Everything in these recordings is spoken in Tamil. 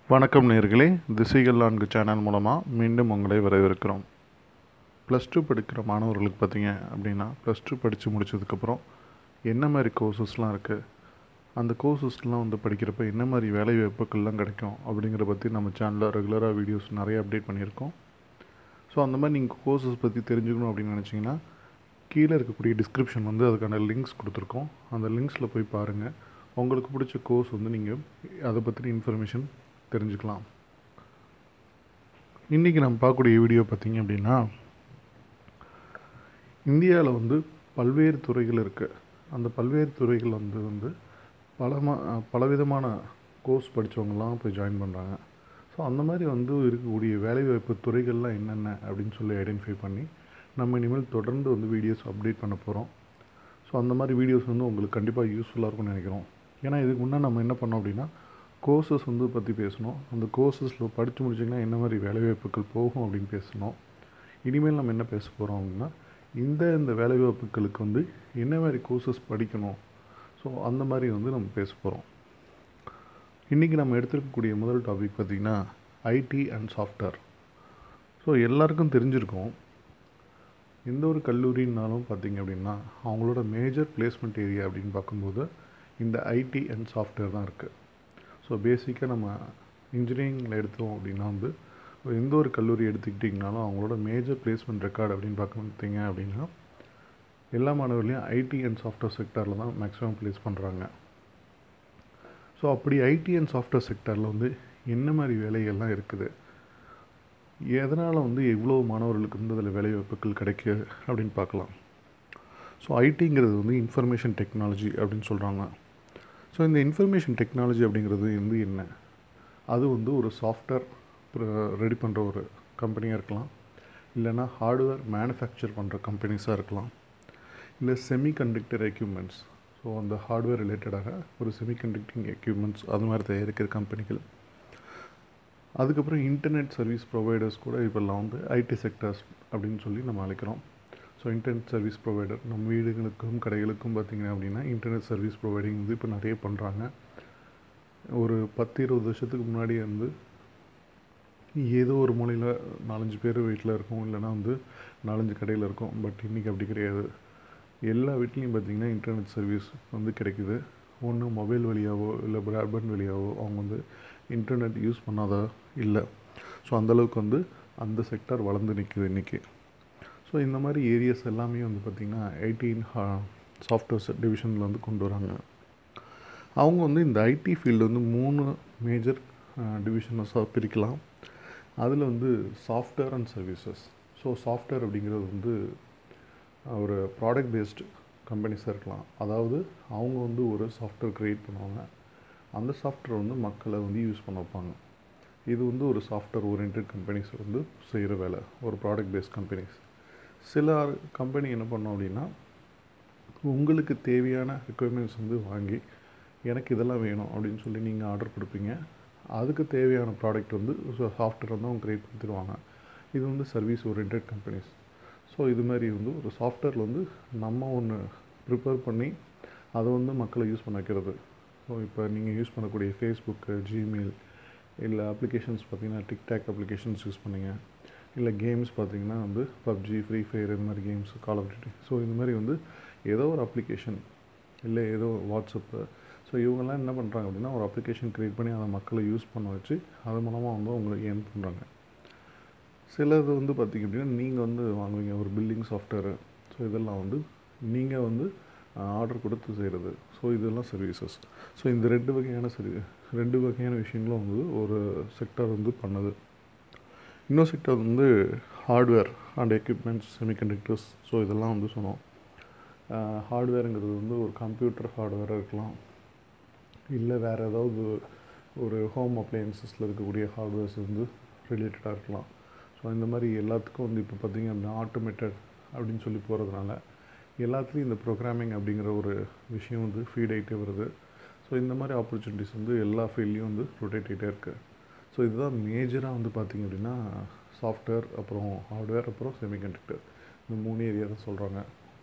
வணக்கம் நேர்களே திசைகள் நான்கு சேனல் மூலமாக மீண்டும் உங்களை வரவேற்கிறோம் ப்ளஸ் டூ படிக்கிற மாணவர்களுக்கு பார்த்தீங்க அப்படின்னா ப்ளஸ் டூ படித்து முடிச்சதுக்கப்புறம் என்ன மாதிரி கோர்சஸ்லாம் இருக்குது அந்த கோர்சஸ்லாம் வந்து படிக்கிறப்ப என்ன மாதிரி வேலை வாய்ப்புகள்லாம் கிடைக்கும் அப்படிங்கிறத பற்றி நம்ம சேனலில் ரெகுலராக வீடியோஸ் நிறைய அப்டேட் பண்ணியிருக்கோம் ஸோ அந்த மாதிரி நீங்கள் கோர்சஸ் பற்றி தெரிஞ்சுக்கணும் அப்படின்னு நினச்சிங்கன்னா கீழே இருக்கக்கூடிய டிஸ்கிரிப்ஷன் வந்து அதுக்கான லிங்க்ஸ் கொடுத்துருக்கோம் அந்த லிங்க்ஸில் போய் பாருங்கள் உங்களுக்கு பிடிச்ச கோர்ஸ் வந்து நீங்கள் அதை பற்றின இன்ஃபர்மேஷன் தெரிஞ்சுக்கலாம் இன்றைக்கி நம்ம பார்க்கக்கூடிய வீடியோ பார்த்திங்க அப்படின்னா இந்தியாவில் வந்து பல்வேறு துறைகள் இருக்குது அந்த பல்வேறு துறைகள் வந்து வந்து பலமா பலவிதமான கோர்ஸ் படித்தவங்கலாம் போய் ஜாயின் பண்ணுறாங்க ஸோ அந்த மாதிரி வந்து இருக்கக்கூடிய வேலைவாய்ப்பு துறைகள்லாம் என்னென்ன அப்படின்னு சொல்லி ஐடென்டிஃபை பண்ணி நம்ம இனிமேல் தொடர்ந்து வந்து வீடியோஸ் அப்டேட் பண்ண போகிறோம் ஸோ அந்த மாதிரி வீடியோஸ் வந்து உங்களுக்கு கண்டிப்பாக யூஸ்ஃபுல்லாக இருக்கும்னு நினைக்கிறோம் ஏன்னா இதுக்கு முன்னே நம்ம என்ன பண்ணோம் அப்படின்னா கோர்சஸ் வந்து பற்றி பேசணும் அந்த கோர்சஸில் படித்து முடிச்சிங்கன்னா என்ன மாதிரி வேலைவாய்ப்புகள் போகும் அப்படின்னு பேசணும் இனிமேல் நம்ம என்ன பேச போகிறோம் அப்படின்னா இந்த இந்த வேலைவாய்ப்புகளுக்கு வந்து என்ன மாதிரி கோர்சஸ் படிக்கணும் ஸோ அந்த மாதிரி வந்து நம்ம பேச போகிறோம் இன்றைக்கி நம்ம எடுத்துருக்கக்கூடிய முதல் டாபிக் பார்த்திங்கன்னா ஐடி அண்ட் சாஃப்ட்வேர் ஸோ எல்லாருக்கும் தெரிஞ்சிருக்கும் எந்த ஒரு கல்லூரினாலும் பார்த்திங்க அப்படின்னா அவங்களோட மேஜர் பிளேஸ்மெண்ட் ஏரியா அப்படின்னு பார்க்கும்போது இந்த ஐடி அண்ட் சாஃப்ட்வேர் தான் இருக்குது ஸோ பேசிக்காக நம்ம இன்ஜினியரிங்கில் எடுத்தோம் அப்படின்னா வந்து எந்த ஒரு கல்லூரி எடுத்துக்கிட்டிங்கனாலும் அவங்களோட மேஜர் பிளேஸ்மெண்ட் ரெக்கார்டு அப்படின்னு பார்க்குறீங்க அப்படின்னா எல்லா மாணவர்களையும் ஐடி அண்ட் சாஃப்ட்வேர் செக்டரில் தான் மேக்ஸிமம் ப்ளேஸ் பண்ணுறாங்க ஸோ அப்படி ஐடி அண்ட் சாஃப்ட்வேர் செக்டரில் வந்து என்ன மாதிரி வேலைகள்லாம் இருக்குது எதனால் வந்து எவ்வளோ மாணவர்களுக்கு வந்து அதில் வேலைவாய்ப்புகள் கிடைக்கு அப்படின்னு பார்க்கலாம் ஸோ ஐடிங்கிறது வந்து இன்ஃபர்மேஷன் டெக்னாலஜி அப்படின்னு சொல்கிறாங்க ஸோ இந்த இன்ஃபர்மேஷன் டெக்னாலஜி அப்படிங்கிறது வந்து என்ன அது வந்து ஒரு சாஃப்ட்வேர் ரெடி பண்ணுற ஒரு கம்பெனியாக இருக்கலாம் இல்லைனா ஹார்ட்வேர் மேனுஃபேக்சர் பண்ணுற கம்பெனிஸாக இருக்கலாம் இல்லை செமிகண்டக்டர் எக்யூப்மெண்ட்ஸ் ஸோ அந்த ஹார்ட்வேர் ரிலேட்டடாக ஒரு செமிகண்டக்டிங் எக்யூப்மெண்ட்ஸ் அது மாதிரி தயாரிக்கிற கம்பெனிகள் அதுக்கப்புறம் இன்டர்நெட் சர்வீஸ் ப்ரொவைடர்ஸ் கூட இப்போல்லாம் வந்து ஐடி செக்டர்ஸ் அப்படின்னு சொல்லி நம்ம அழைக்கிறோம் ஸோ இன்டர்நெட் சர்வீஸ் ப்ரொவைடர் நம்ம வீடுகளுக்கும் கடைகளுக்கும் பார்த்திங்க அப்படின்னா இன்டர்நெட் சர்வீஸ் ப்ரொவைடிங் வந்து இப்போ நிறைய பண்ணுறாங்க ஒரு பத்து இருபது வருஷத்துக்கு முன்னாடி வந்து ஏதோ ஒரு மூலையில் நாலஞ்சு பேர் வீட்டில் இருக்கும் இல்லைனா வந்து நாலஞ்சு கடையில் இருக்கும் பட் இன்றைக்கி அப்படி கிடையாது எல்லா வீட்லேயும் பார்த்திங்கன்னா இன்டர்நெட் சர்வீஸ் வந்து கிடைக்குது ஒன்று மொபைல் வழியாவோ இல்லை ப்ராட்பேண்ட் வழியாவோ அவங்க வந்து இன்டர்நெட் யூஸ் பண்ணாத இல்லை ஸோ அந்தளவுக்கு வந்து அந்த செக்டார் வளர்ந்து நிற்குது இன்றைக்கி ஸோ இந்த மாதிரி ஏரியாஸ் எல்லாமே வந்து பார்த்திங்கன்னா ஐடின் சாஃப்ட்வேர்ஸ் டிவிஷனில் வந்து கொண்டு வராங்க அவங்க வந்து இந்த ஐடி ஃபீல்டு வந்து மூணு மேஜர் டிவிஷனஸாக பிரிக்கலாம் அதில் வந்து software and services so software அப்படிங்கிறது வந்து ஒரு ப்ராடக்ட் பேஸ்டு கம்பெனிஸாக இருக்கலாம் அதாவது அவங்க வந்து ஒரு சாஃப்ட்வேர் க்ரியேட் பண்ணுவாங்க அந்த சாஃப்ட்வேர் வந்து மக்களை வந்து யூஸ் பண்ண வைப்பாங்க இது வந்து ஒரு சாஃப்ட்வேர் ஓரியன்ட் கம்பெனிஸ் வந்து செய்கிற வேலை ஒரு ப்ராடக்ட் பேஸ்ட் கம்பெனிஸ் சில கம்பெனி என்ன பண்ணோம் அப்படின்னா உங்களுக்கு தேவையான ரெக்குயர்மெண்ட்ஸ் வந்து வாங்கி எனக்கு இதெல்லாம் வேணும் அப்படின்னு சொல்லி நீங்கள் ஆர்டர் கொடுப்பீங்க அதுக்கு தேவையான ப்ராடக்ட் வந்து சாஃப்ட்வேர் வந்து அவங்க க்ரியேட் பண்ணி தருவாங்க இது வந்து சர்வீஸ் ஓரியன்ட் கம்பெனிஸ் ஸோ இது மாதிரி வந்து ஒரு சாஃப்ட்வேரில் வந்து நம்ம ஒன்று ப்ரிப்பேர் பண்ணி அதை வந்து மக்களை யூஸ் பண்ண வைக்கிறது ஸோ இப்போ நீங்கள் யூஸ் பண்ணக்கூடிய ஃபேஸ்புக்கு ஜிமெயில் இல்லை அப்ளிகேஷன்ஸ் பார்த்திங்கன்னா டிக்டாக் அப்ளிகேஷன்ஸ் யூஸ் பண்ணுங்க இல்லை கேம்ஸ் பார்த்திங்கன்னா வந்து பப்ஜி ஃப்ரீ ஃபயர் இது மாதிரி games call of duty so இது மாதிரி வந்து ஏதோ ஒரு அப்ளிகேஷன் இல்லை ஏதோ வாட்ஸ்அப்பு ஸோ இவங்கெல்லாம் என்ன பண்ணுறாங்க அப்படின்னா ஒரு அப்ளிகேஷன் க்ரியேட் பண்ணி அதை மக்களை யூஸ் பண்ண வச்சு அது மூலமாக வந்து அவங்க ஏர்ன் பண்ணுறாங்க சிலது வந்து பார்த்திங்க அப்படின்னா நீங்கள் வந்து வாங்குவீங்க ஒரு பில்லிங் சாஃப்ட்வேரு ஸோ இதெல்லாம் வந்து நீங்கள் வந்து ஆர்டர் கொடுத்து செய்கிறது ஸோ இதெல்லாம் சர்வீசஸ் ஸோ இந்த ரெண்டு வகையான சர்வீ ரெண்டு வகையான விஷயங்களும் வந்து ஒரு செக்டர் வந்து பண்ணுது இன்னொரு செக்டர் வந்து hardware and equipments semiconductors so இதெல்லாம் வந்து சொன்னோம் ஹார்ட்வேருங்கிறது வந்து ஒரு கம்ப்யூட்டர் ஹார்ட்வேராக இருக்கலாம் இல்லை வேறு ஏதாவது ஒரு ஹோம் அப்ளையன்சஸில் இருக்கக்கூடிய ஹார்ட்வேர்ஸ் வந்து ரிலேட்டடாக இருக்கலாம் ஸோ இந்த மாதிரி எல்லாத்துக்கும் வந்து இப்போ பார்த்திங்க அப்படின்னா ஆட்டோமேட்டட் அப்படின்னு சொல்லி போகிறதுனால எல்லாத்துலேயும் இந்த ப்ரோக்ராமிங் அப்படிங்கிற ஒரு விஷயம் வந்து ஃபீட் ஆகிட்டே வருது ஸோ இந்த மாதிரி ஆப்பர்ச்சுனிட்டிஸ் வந்து எல்லா ஃபீல்ட்லேயும் வந்து ரொட்டேட் ஆகிட்டே இருக்குது ஸோ இதுதான் மேஜராக வந்து பார்த்திங்க அப்படின்னா சாஃப்ட்வேர் அப்புறம் ஹார்ட்வேர் அப்புறம் செமிகண்டக்டர் இந்த மூணு ஏரியா தான் சொல்கிறாங்க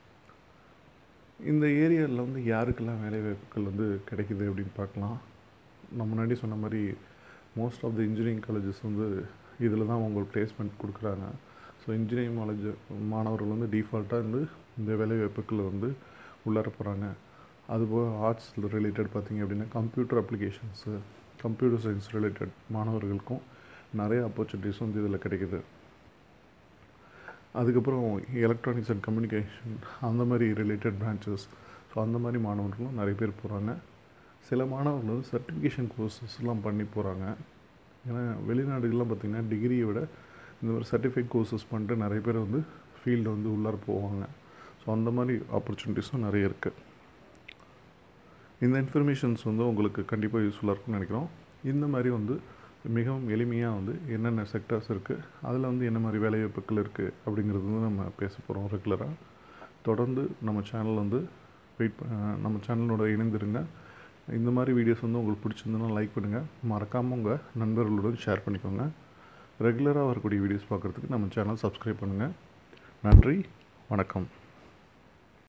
இந்த ஏரியாவில் வந்து யாருக்கெல்லாம் வேலைவாய்ப்புகள் வந்து கிடைக்குது அப்படின்னு பார்க்கலாம் நான் முன்னாடி சொன்ன மாதிரி most of the engineering colleges வந்து இதில் தான் உங்களுக்கு பிளேஸ்மெண்ட் கொடுக்குறாங்க ஸோ இன்ஜினியரிங் காலேஜ் மாணவர்கள் வந்து டிஃபால்ட்டாக வந்து இந்த வேலைவாய்ப்புகளில் வந்து உள்ளார போகிறாங்க அதுபோக ஆர்ட்ஸ் ரிலேட்டட் பார்த்திங்க அப்படின்னா computer applications computer science related மாணவர்களுக்கும் நிறைய ஆப்பர்ச்சுனிட்டிஸ் வந்து இதில் கிடைக்குது அதுக்கப்புறம் எலக்ட்ரானிக்ஸ் அண்ட் கம்யூனிகேஷன் அந்த மாதிரி ரிலேட்டட் பிரான்ச்சஸ் ஸோ அந்த மாதிரி மாணவர்களும் நிறைய பேர் போகிறாங்க சில மாணவர்கள் வந்து சர்டிஃபிகேஷன் கோர்சஸ்லாம் பண்ணி போகிறாங்க ஏன்னா வெளிநாடுகள்லாம் பார்த்திங்கன்னா டிகிரியை விட இந்த மாதிரி சர்டிஃபிகேட் கோர்சஸ் பண்ணிட்டு நிறைய பேர் வந்து ஃபீல்டு வந்து உள்ளார போவாங்க ஸோ அந்த மாதிரி ஆப்பர்ச்சுனிட்டிஸும் நிறைய இருக்குது இந்த இன்ஃபர்மேஷன்ஸ் வந்து உங்களுக்கு கண்டிப்பாக யூஸ்ஃபுல்லாக இருக்கும்னு நினைக்கிறோம் இந்த மாதிரி வந்து மிகவும் எளிமையாக வந்து என்னென்ன செக்டர்ஸ் இருக்குது அதில் வந்து என்ன மாதிரி வேலைவாய்ப்புகள் இருக்குது அப்படிங்கிறது வந்து நம்ம பேச போகிறோம் ரெகுலராக தொடர்ந்து நம்ம சேனல் வந்து வெயிட் நம்ம சேனலோட இணைந்திருங்க இந்த மாதிரி வீடியோஸ் வந்து உங்களுக்கு பிடிச்சிருந்ததுன்னா லைக் பண்ணுங்கள் மறக்காமல் உங்கள் நண்பர்களுடன் ஷேர் பண்ணிக்கோங்க ரெகுலராக வரக்கூடிய வீடியோஸ் பார்க்குறதுக்கு நம்ம சேனல் சப்ஸ்கிரைப் பண்ணுங்கள் நன்றி வணக்கம்